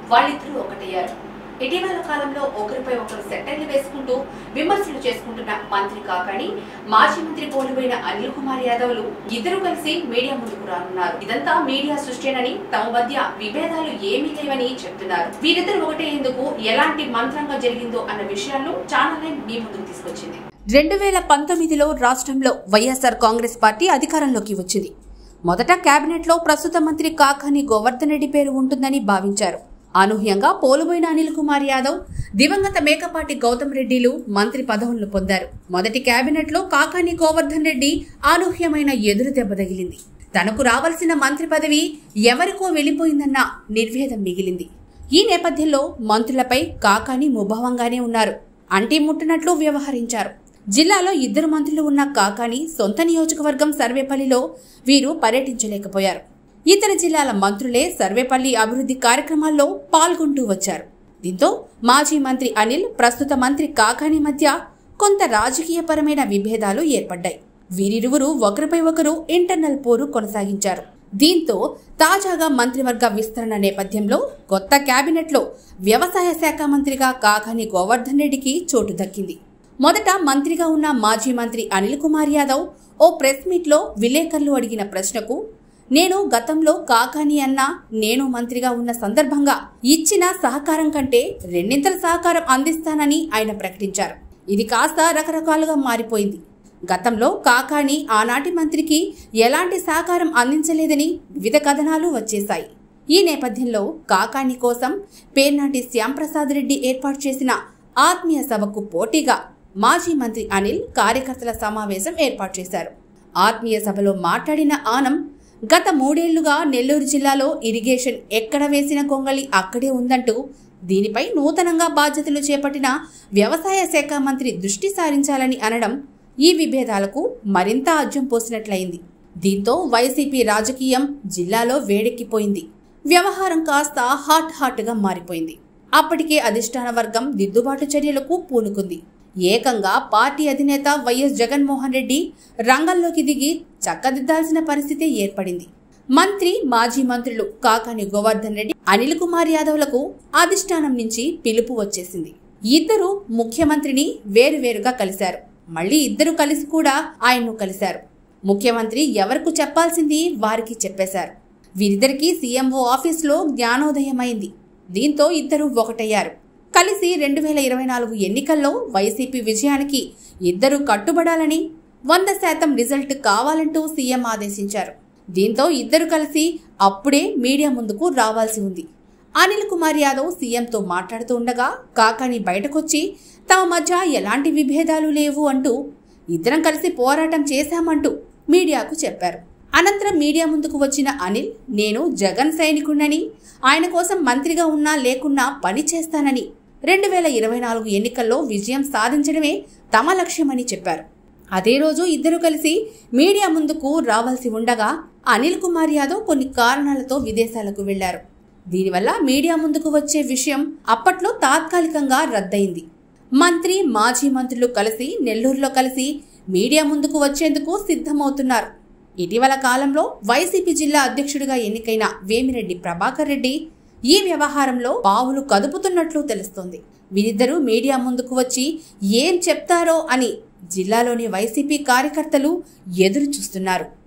వాళ్ళిద్దరూ ఒకటయ్యారు ఇటీవల కాలంలో ఒకరిపై ఒకరు సెట్టర్లు వేసుకుంటూ విమర్శలు చేసుకుంటున్న మంత్రి కాకాని మాజీ మంత్రి పోలిపోయిన అనిల్ కుమార్ యాదవ్లు ఇద్దరు కలిసి మీడియా ముందుకు రానున్నారు ఇదంతా మీడియా సృష్టినని తమ మధ్య విభేదాలు ఏమీ లేవని చెప్తున్నారు వీరిద్దరు ఒకటేందుకు ఎలాంటి మంత్రంగా జరిగిందో అన్న విషయాలను ఛానల్ నైన్ మీ ముందుకు తీసుకొచ్చింది రెండు వేల పంతొమ్మిదిలో రాష్ట్రంలో వైఎస్ఆర్ కాంగ్రెస్ పార్టీ అధికారంలోకి వచ్చింది మొదట కేబినెట్లో ప్రస్తుత మంత్రి కాకాని గోవర్ధన్ రెడ్డి పేరు ఉంటుందని భావించారు అనూహ్యంగా పోలుబోయిన అనిల్ కుమార్ యాదవ్ దివంగత మేకపాటి గౌతమ్ రెడ్డిలు మంత్రి పదవులను పొందారు మొదటి కేబినెట్లో కాకాని గోవర్ధన్ రెడ్డి అనూహ్యమైన ఎదురు దెబ్బ తగిలింది తనకు రావాల్సిన మంత్రి పదవి ఎవరికో వెళ్లిపోయిందన్న నిర్వేదం మిగిలింది ఈ నేపథ్యంలో మంత్రులపై కాకాని ముభావంగానే ఉన్నారు అంటీ ముట్టనట్లు వ్యవహరించారు జిల్లాలో ఇద్దరు మంత్రులు ఉన్న కాకాని సొంత నియోజకవర్గం సర్వేపల్లిలో వీరు పర్యటించలేకపోయారు ఇతర జిల్లాల మంత్రులే సర్వేపల్లి అభివృద్ధి కార్యక్రమాల్లో పాల్గొంటూ వచ్చారు దీంతో మాజీ మంత్రి అనిల్ ప్రస్తుత మంత్రి కాకాని మధ్య కొంత రాజకీయపరమైన విభేదాలు ఏర్పడ్డాయి వీరిరువురు ఒకరిపై ఒకరు ఇంటర్నల్ పోరు కొనసాగించారు దీంతో తాజాగా మంత్రివర్గ విస్తరణ నేపథ్యంలో కొత్త కేబినెట్లో వ్యవసాయ శాఖ మంత్రిగా కాకాని గోవర్ధన్ రెడ్డికి చోటు దక్కింది మొదట మంత్రిగా ఉన్న మాజీ మంత్రి అనిల్ కుమార్ యాదవ్ ఓ ప్రెస్ మీట్లో విలేకరులు అడిగిన ప్రశ్నకు నేను గతంలో కాకాని అన్న నేను మంత్రిగా ఉన్న సందర్భంగా ఇచ్చిన సహకారం కంటే రెండింతల సహకారం అందిస్తానని ఆయన ప్రకటించారు ఇది కాస్త రకరకాలుగా మారిపోయింది గతంలో కాకాని ఆనాటి మంత్రికి ఎలాంటి సహకారం అందించలేదని వివిధ కథనాలు వచ్చేశాయి ఈ నేపథ్యంలో కాకాని కోసం పేర్నాటి శ్యాంప్రసాద్ రెడ్డి ఏర్పాటు చేసిన ఆత్మీయ సభకు పోటీగా మాజీ మంత్రి అనిల్ కార్యకర్తల సమావేశం ఏర్పాటు చేశారు ఆత్మీయ సభలో మాట్లాడిన ఆనం గత మూడేళ్లుగా నెల్లూరు జిల్లాలో ఇరిగేషన్ ఎక్కడ వేసిన గొంగళి అక్కడే ఉందంటూ దీనిపై నూతనంగా బాధ్యతలు చేపట్టిన వ్యవసాయ శాఖ మంత్రి దృష్టి సారించాలని అనడం ఈ విభేదాలకు మరింత అజ్జం పోసినట్లయింది దీంతో వైసీపీ రాజకీయం జిల్లాలో వేడెక్కిపోయింది వ్యవహారం కాస్త హాట్ హాట్గా మారిపోయింది అప్పటికే అధిష్టాన వర్గం దిద్దుబాటు చర్యలకు పూనుకుంది ఏకంగా పార్టీ అధినేత వైఎస్ జగన్మోహన్ రెడ్డి రంగంలోకి దిగి చక్కదిద్దాల్సిన పరిస్థితి ఏర్పడింది మంత్రి మాజీ మంత్రులు కాకాని గోవర్ధన్ రెడ్డి అనిల్ కుమార్ యాదవ్లకు అధిష్టానం నుంచి పిలుపు వచ్చేసింది ఇద్దరు ముఖ్యమంత్రిని వేరువేరుగా కలిశారు మళ్ళీ ఇద్దరు కలిసి కూడా ఆయన్ను కలిశారు ముఖ్యమంత్రి ఎవరికి చెప్పాల్సింది వారికి చెప్పేశారు వీరిద్దరికీ సీఎంఓ ఆఫీసులో జ్ఞానోదయమైంది దీంతో ఇద్దరు ఒకటయ్యారు కలిసి రెండు వేల ఇరవై నాలుగు ఎన్నికల్లో వైసీపీ విజయానికి ఇద్దరు కట్టుబడాలని వంద శాతం రిజల్ట్ కావాలంటూ సీఎం ఆదేశించారు దీంతో ఇద్దరు కలిసి అప్పుడే మీడియా ముందుకు రావాల్సి ఉంది అనిల్ కుమార్ యాదవ్ సీఎంతో మాట్లాడుతూ ఉండగా కాకాని బయటకొచ్చి తమ మధ్య ఎలాంటి విభేదాలు లేవు అంటూ ఇద్దరం కలిసి పోరాటం చేశామంటూ మీడియాకు చెప్పారు అనంతరం మీడియా ముందుకు వచ్చిన అనిల్ నేను జగన్ సైనికుడినని ఆయన కోసం మంత్రిగా ఉన్నా లేకున్నా పని చేస్తానని రెండు వేల ఇరవై నాలుగు ఎన్నికల్లో విజయం సాధించడమే తమ లక్ష్యమని చెప్పారు అదే రోజు ఇద్దరు కలిసి మీడియా ముందుకు రావాల్సి ఉండగా అనిల్ కుమార్ యాదవ్ కొన్ని కారణాలతో విదేశాలకు వెళ్లారు దీనివల్ల మీడియా ముందుకు వచ్చే విషయం అప్పట్లో తాత్కాలికంగా రద్దయింది మంత్రి మాజీ మంత్రులు కలిసి నెల్లూరులో కలిసి మీడియా ముందుకు వచ్చేందుకు సిద్ధమవుతున్నారు ఇటీవల కాలంలో వైసీపీ జిల్లా అధ్యక్షుడిగా ఎన్నికైన వేమిరెడ్డి ప్రభాకర్ రెడ్డి ఈ వ్యవహారంలో పావులు కదుపుతున్నట్లు తెలుస్తోంది వీరిద్దరూ మీడియా ముందుకు వచ్చి ఏం చెప్తారో అని జిల్లాలోని వైసీపీ కార్యకర్తలు ఎదురు చూస్తున్నారు